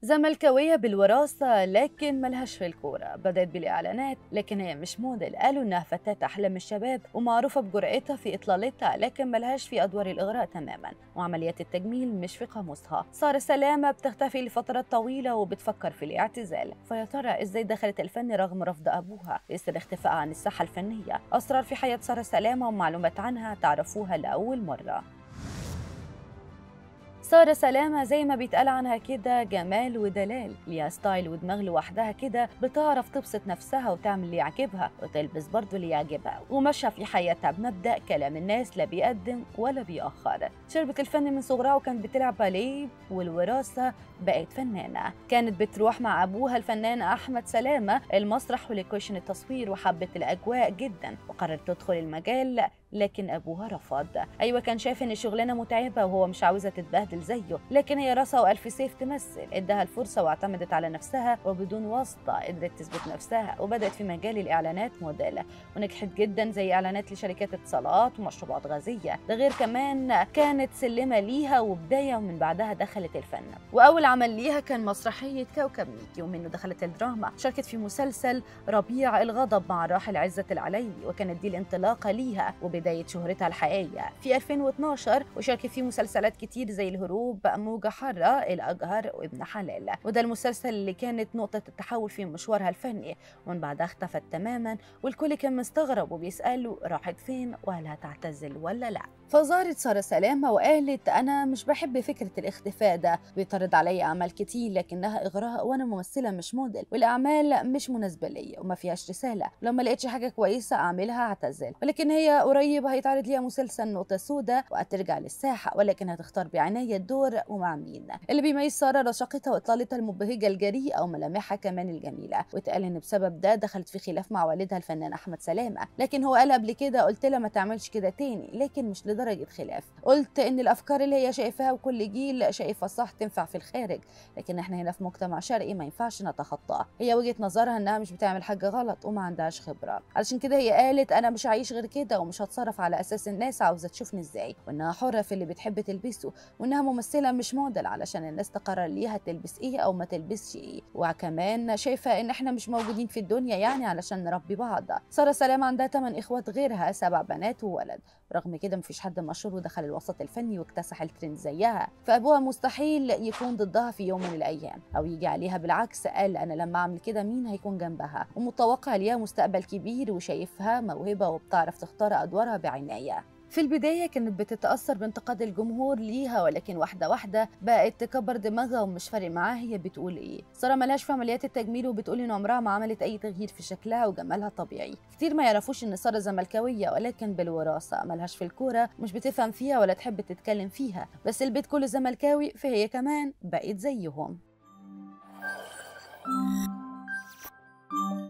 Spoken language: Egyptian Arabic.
زملكاوية بالوراثة لكن ملهاش في الكورة بدأت بالإعلانات لكن هي مش موديل قالوا إنها فتاة أحلام الشباب ومعروفة بجرأتها في إطلالتها لكن ملهاش في أدوار الإغراء تماما وعمليات التجميل مش في قاموسها سارة سلامة بتختفي لفترات طويلة وبتفكر في الاعتزال فيا ترى إزاي دخلت الفن رغم رفض أبوها يسر اختفائها عن الساحة الفنية أسرار في حياة سارة سلامة ومعلومات عنها تعرفوها لأول مرة سارة سلامة زي ما بيتقال عنها كده جمال ودلال ليها ستايل ودماغ لوحدها كده بتعرف تبسط نفسها وتعمل اللي يعجبها وتلبس برضه اللي يعجبها وماشية في حياتها بمبدأ كلام الناس لا بيقدم ولا بيأخر شربت الفن من صغرها وكانت بتلعب باليه والوراثة بقت فنانة كانت بتروح مع أبوها الفنان أحمد سلامة المسرح ولوكيشن التصوير وحبت الأجواء جدا وقررت تدخل المجال لكن أبوها رفض أيوة كان شايف إن الشغلانة متعبة وهو مش عاوزة تتبهدل زيه لكن هي راسها وألف سيف تمثل ادها الفرصة واعتمدت على نفسها وبدون واسطة قدرت تثبت نفسها وبدأت في مجال الإعلانات موديل ونجحت جدا زي إعلانات لشركات اتصالات ومشروبات غازية ده غير كمان كانت سلمة ليها وبداية ومن بعدها دخلت الفن وأول عمل ليها كان مسرحية كوكب ميكي ومنه دخلت الدراما شاركت في مسلسل ربيع الغضب مع الراحل عزة العليلي وكانت دي الانطلاقة ليها وبداية شهرتها الحقيقية في 2012 وشاركت في مسلسلات كتير زي الهروب موجة حارة الأجهر وابن حلال وده المسلسل اللي كانت نقطة التحول في مشوارها الفني ومن بعدها اختفت تماما والكل كان مستغرب وبيسأله راحت فين وهل هتعتزل ولا لا فظهرت سارة سلامة وقالت أنا مش بحب فكرة الاختفاء ده بيطرد علي أعمال كتير لكنها إغراء وأنا ممثلة مش موديل والأعمال مش مناسبة ليا وما فيهاش رسالة لو ما لقيتش حاجة كويسة أعملها اعتزل ولكن هي قريب هيتعرض ليها مسلسل نقطة سوداء وهترجع للساحة ولكن هتختار بعناية الدور ومع مين اللي بيميز سارة رشاقتها وإطلالتها المبهجة الجريئة وملامحها كمان الجميلة واتقال إن بسبب ده دخلت في خلاف مع والدها الفنان أحمد سلامة لكن هو قال قبل كده قلت لها ما تعملش كده تاني لكن مش لدرجة خلاف قلت إن الأفكار اللي هي شايفاها وكل جيل شايفها صح تنفع في الخارج لكن احنا هنا في مجتمع شرقي ما ينفعش نتخطاها هي وجهة نظرها إنها مش بتعمل حاجة غلط وما عندهاش خبرة علشان كده هي قالت أنا مش هعيش غير كده ومش هتصرف على أساس الناس عاوزة تشوفني إزاي وإنها حرة في اللي بتحب تلبسه وإنها ممثلة مش موديل علشان الناس تقرر ليها تلبس إيه أو ما تلبسش إيه وكمان شايفة إن احنا مش موجودين في الدنيا يعني علشان نربي بعض سارة سلام عندها 8 إخوات غيرها سبع بنات وولد رغم كده مفيش حد مشهور ودخل الوسط الفني واكتسح الترند زيها فابوها مستحيل يكون ضدها في يوم من الايام او يجي عليها بالعكس قال انا لما اعمل كده مين هيكون جنبها ومتوقع ليها مستقبل كبير وشايفها موهبه وبتعرف تختار ادوارها بعنايه في البداية كانت بتتأثر بانتقاد الجمهور ليها ولكن واحدة واحدة بقت تكبر دماغها ومش فارق معاها هي بتقول ايه سارة ملهاش في عمليات التجميل وبتقول ان عمرها ما عملت اي تغيير في شكلها وجمالها طبيعي كتير ما يعرفوش ان سارة زملكاوية ولكن بالوراثة ملهاش في الكورة مش بتفهم فيها ولا تحب تتكلم فيها بس البيت كله زملكاوي فهي كمان بقت زيهم